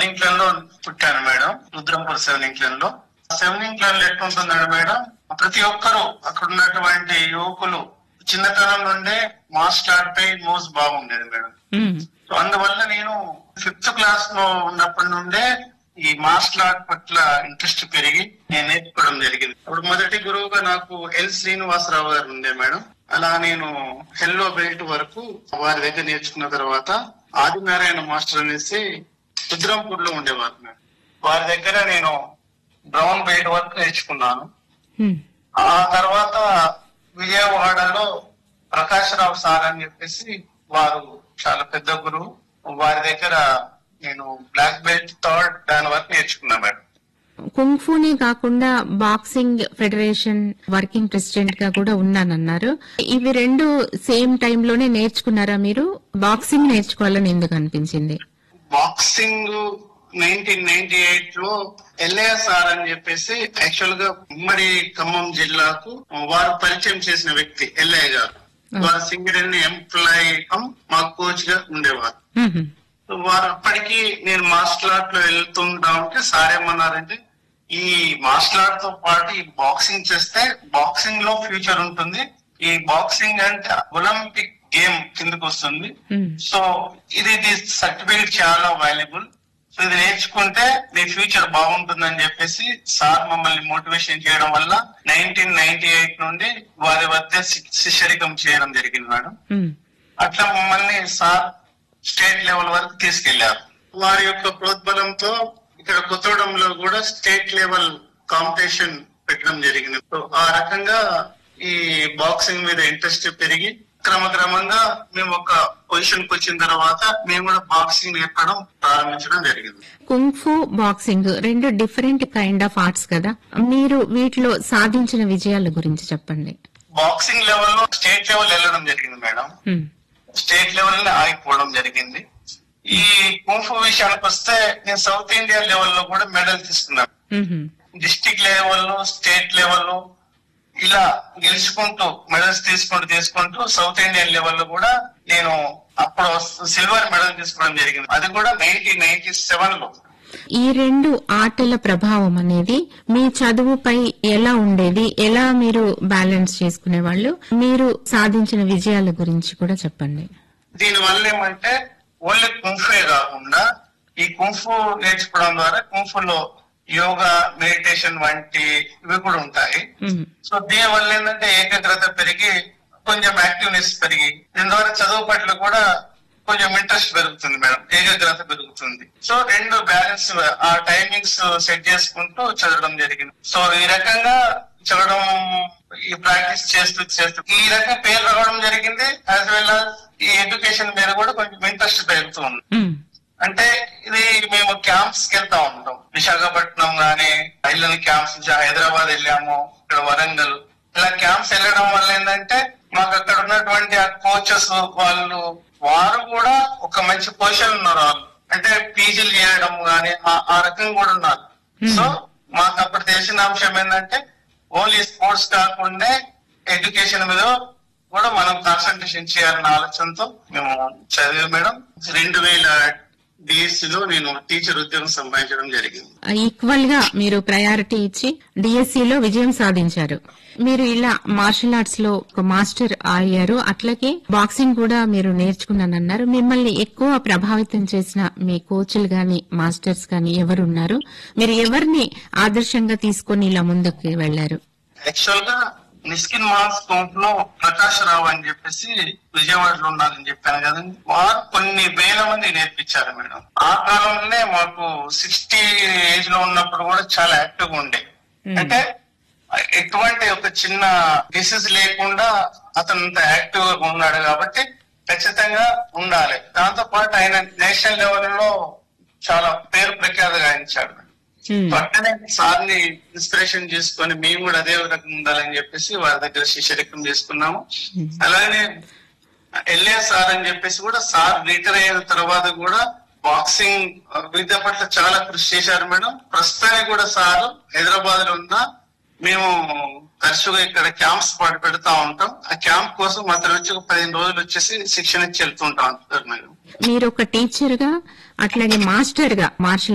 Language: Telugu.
సెవెనింగ్ క్లాన్ లో పుట్టాను మేడం రుద్రంపూర్ సెవెనింగ్ క్లాన్ లో సెవెనింగ్ క్లాన్ లో ఎట్లుంటుందండి మేడం ప్రతి ఒక్కరు అక్కడ ఉన్నటువంటి యువకులు చిన్నతనం నుండే మార్షల్ ఆర్ట్ పై మోజ్ బాగుండేది మేడం ఉమ్, సో అందువల్ల నేను ఫిఫ్త్ క్లాస్ లో ఉన్నప్పటి నుండే ఈ మార్షల్ ఆర్ట్ పట్ల ఇంట్రెస్ట్ పెరిగి నేను నేర్చుకోవడం జరిగింది అప్పుడు మొదటి గురువుగా నాకు ఎల్ శ్రీనివాసరావు గారు ఉండే మేడం అలా నేను హెల్లో బెల్ట్ వరకు వారి దగ్గర నేర్చుకున్న తర్వాత ఆదినారాయణ మాస్టర్ అనేసి రుద్రంపూర్ లో ఉండేవారు మేడం వారి దగ్గర నేను బ్రౌన్ బెల్ట్ వరకు నేర్చుకున్నాను ఉమ్, ఆ తర్వాత విజయవాడలో ప్రకాశరావు సార్ అని చెప్పేసి వారు చాలా పెద్ద గురువు వారి దగ్గర నేను బ్లాక్ బెల్ట్ థర్డ్ దాని వరకు నేర్చుకున్నా మేడం కుంగ్ఫూనే కాకుండా బాక్సింగ్ ఫెడరేషన్ వర్కింగ్ ప్రెసిడెంట్ గా కూడా ఉన్నానన్నారు ఇవి రెండు సేమ్ టైం లోనే నేర్చుకున్నారా మీరు బాక్సింగ్ నేర్చుకోవాలని ఎందుకు అనిపించింది బాక్సింగ్ నైన్టీన్ నైన్టీ ఎయిట్ లో ఎల్ఏఎస్ఆర్ అని చెప్పేసి యాక్చువల్ గా ఉమ్మడి ఖమ్మం జిల్లాకు వారు పరిచయం చేసిన వ్యక్తి ఎల్ఏ గారు వారు సింగరేణి ఎంప్లాయీ కమ్ మా కోచ్ గా ఉండేవారు ఉహు, వారు అప్పటికి నేను మార్షల్ ఆర్ట్ లో వెళ్తుంటా ఉంటే సార్ ఏమన్నారంటే ఈ మార్షల్ ఆర్ట్ తో పాటు ఈ బాక్సింగ్ చేస్తే బాక్సింగ్ లో ఫ్యూచర్ ఉంటుంది ఈ బాక్సింగ్ అంటే ఒలింపిక్ గేమ్ కిందకు వస్తుంది ఉమ్, సో ఇది ఇది సర్టిఫికేట్ చాలా వాల్యుబుల్ సో ఇది నేర్చుకుంటే నీ ఫ్యూచర్ బాగుంటుందని చెప్పేసి సార్ మమ్మల్ని మోటివేషన్ చేయడం వల్ల నైన్టీన్ నైన్టీ ఎయిట్ నుండి వారి వద్ద శి- శిష్యరికం చేయడం జరిగింది మేడం ఉమ్, అట్లా మమ్మల్ని సార్ స్టేట్ లెవెల్ వరకు తీసుకెళ్లారు వారి యొక్క ప్రోద్బలంతో ఇక్కడ కొత్తగూడెంలో కూడా స్టేట్ లెవెల్ కాంపిటీషన్ పెట్టడం జరిగింది సో ఆ రకంగా ఈ బాక్సింగ్ మీద ఇంట్రెస్ట్ పెరిగి క్రమక్రమంగా మేము ఒక పొజిషన్ కి వచ్చిన తర్వాత మేము కూడా బాక్సింగ్ నేర్పడం ప్రారంభించడం జరిగింది కుంగ్ఫూ బాక్సింగ్ రెండు డిఫరెంట్ కైండ్ ఆఫ్ ఆర్ట్స్ కదా మీరు వీటిలో సాధించిన విజయాల గురించి చెప్పండి బాక్సింగ్ లెవెల్ లో స్టేట్ లెవెల్ వెళ్ళడం జరిగింది మేడం ఉమ్, స్టేట్ లెవెల్ లో ఆగిపోవడం జరిగింది ఈ కుంఫు విషయానికి వస్తే నేను సౌత్ ఇండియా లెవెల్ లో కూడా మెడల్ తీసుకున్నాను ఉహు, డిస్టిక్ లెవెల్ స్టేట్ లెవెల్ ఇలా గెలుచుకుంటూ మెడల్స్ తీసుకుంటూ తీసుకుంటూ సౌత్ ఇండియన్ లెవెల్ లో కూడా నేను అప్పుడు సిల్వర్ మెడల్ తీసుకోవడం జరిగింది అది కూడా నైన్టీన్ నైన్టీ సెవెన్ లో ఈ రెండు ఆటల ప్రభావం అనేది మీ చదువుపై ఎలా ఉండేది ఎలా మీరు బ్యాలెన్స్ చేసుకునేవాళ్ళు మీరు సాధించిన విజయాల గురించి కూడా చెప్పండి దీని వల్ల ఏమంటే ఓన్లీ కుంఫే కాకుండా ఈ కుంఫు నేర్చుకోవడం ద్వారా కుంఫులో యోగా మెడిటేషన్ వంటి ఇవి కూడా ఉంటాయి ఉమ్, సో దీని వల్ల ఏంటంటే ఏకాగ్రత పెరిగి కొంచెం యాక్టివ్నెస్ పెరిగి దీని ద్వారా చదువు పట్ల కూడా కొంచెం ఇంట్రెస్ట్ పెరుగుతుంది మేడం ఏకాగ్రత పెరుగుతుంది సో రెండు బ్యాలెన్స్ ఆ టైమింగ్స్ సెట్ చేసుకుంటూ చదవడం జరిగింది సో ఈ రకంగా చదవడం ఈ ప్రాక్టీస్ చేస్తూ చేస్తూ ఈ రకంగా పేరు రావడం జరిగింది యాజ్ వెల్ ఈ ఎడ్యుకేషన్ మీద కూడా కొంచెం ఇంట్రెస్ట్ పెరుగుతూ ఉంది ఉమ్, అంటే ఇది మేము క్యాంప్స్ కి వెళ్తా ఉంటాం విశాఖపట్నం గానీ ఐలని క్యాంప్స్ నుంచి హైదరాబాద్ వెళ్ళాము ఇక్కడ వరంగల్ ఇలా క్యాంప్స్ వెళ్ళడం వల్ల ఏంటంటే మాకు అక్కడ ఉన్నటువంటి ఆ కోచెస్ వాళ్ళు వారు కూడా ఒక మంచి పొజిషన్ ఉన్నారు వాళ్ళు అంటే పీజీలు చేయడం గానీ ఆ- ఆ రకంగా కూడా ఉన్నారు సో మాకు అప్పుడు తెలిసిన అంశం ఏంటంటే ఓన్లీ స్పోర్ట్స్ కాకుండా ఎడ్యుకేషన్ మీద కూడా మనం కాన్సన్ట్రేషన్ చేయాలన్న ఆలోచనతో మేము చదివాం మేడం రెండు వేల డిఎస్సి లో నేను టీచర్ ఉద్యోగం సంపాదించడం జరిగింది ఈక్వల్ గా మీరు ప్రయారిటీ ఇచ్చి డిఎస్సి లో విజయం సాధించారు మీరు ఇలా మార్షల్ ఆర్ట్స్ లో ఒక మాస్టర్ అయ్యారు అట్లాగే బాక్సింగ్ కూడా మీరు నేర్చుకున్నానన్నారు మిమ్మల్ని ఎక్కువ ప్రభావితం చేసిన మీ కోచ్లు గాని మాస్టర్స్ గాని ఎవరున్నారు మీరు ఎవరిని ఆదర్శంగా తీసుకొని ఇలా ముందుకు వెళ్లారు యాక్చువల్ గా నిస్కిన్ మాస్ కౌంట్ లో ప్రకాష్ రావు అని చెప్పేసి విజయవాడలో ఉన్నారని చెప్పాను కదండి వారు కొన్ని వేల మంది నేర్పించారు మేడం ఆ కాలంలోనే మాకు సిక్స్టీ ఏజ్ లో ఉన్నప్పుడు కూడా చాలా యాక్టివ్ గా ఉండే అంటే ఎటువంటి ఒక చిన్న డిసీజ్ లేకుండా అతను అంత యాక్టివ్ గా ఉన్నాడు కాబట్టి ఖచ్చితంగా ఉండాలి దాంతో పాటు ఆయన నేషనల్ లెవెల్ లో చాలా పేరు ప్రఖ్యాత గాయించాడు ఉమ్, పక్కనే సార్ ని ఇన్స్పిరేషన్ చేసుకొని మేము కూడా అదే రకంగా ఉండాలని చెప్పేసి వారి దగ్గర శిష్యరికం చేసుకున్నాము అలాగే ఎల్ఏ సార్ అని చెప్పేసి కూడా సార్ రిటైర్ అయిన తర్వాత కూడా బాక్సింగ్ విద్య పట్ల చాలా కృషి చేశారు మేడం ప్రస్తుతానికి కూడా సార్ హైదరాబాద్ లో ఉన్న మేము తరచుగా ఇక్కడ క్యాంప్స్ పాటు పెడతా ఉంటాం ఆ క్యాంప్ కోసం అతను వచ్చి ఒక పదిహేను రోజులు వచ్చేసి శిక్షణ ఇచ్చి వెళ్తుంటా ఉంటారు మేడం మీరు ఒక టీచర్ గా అట్లాగే మాస్టర్ గా మార్షల్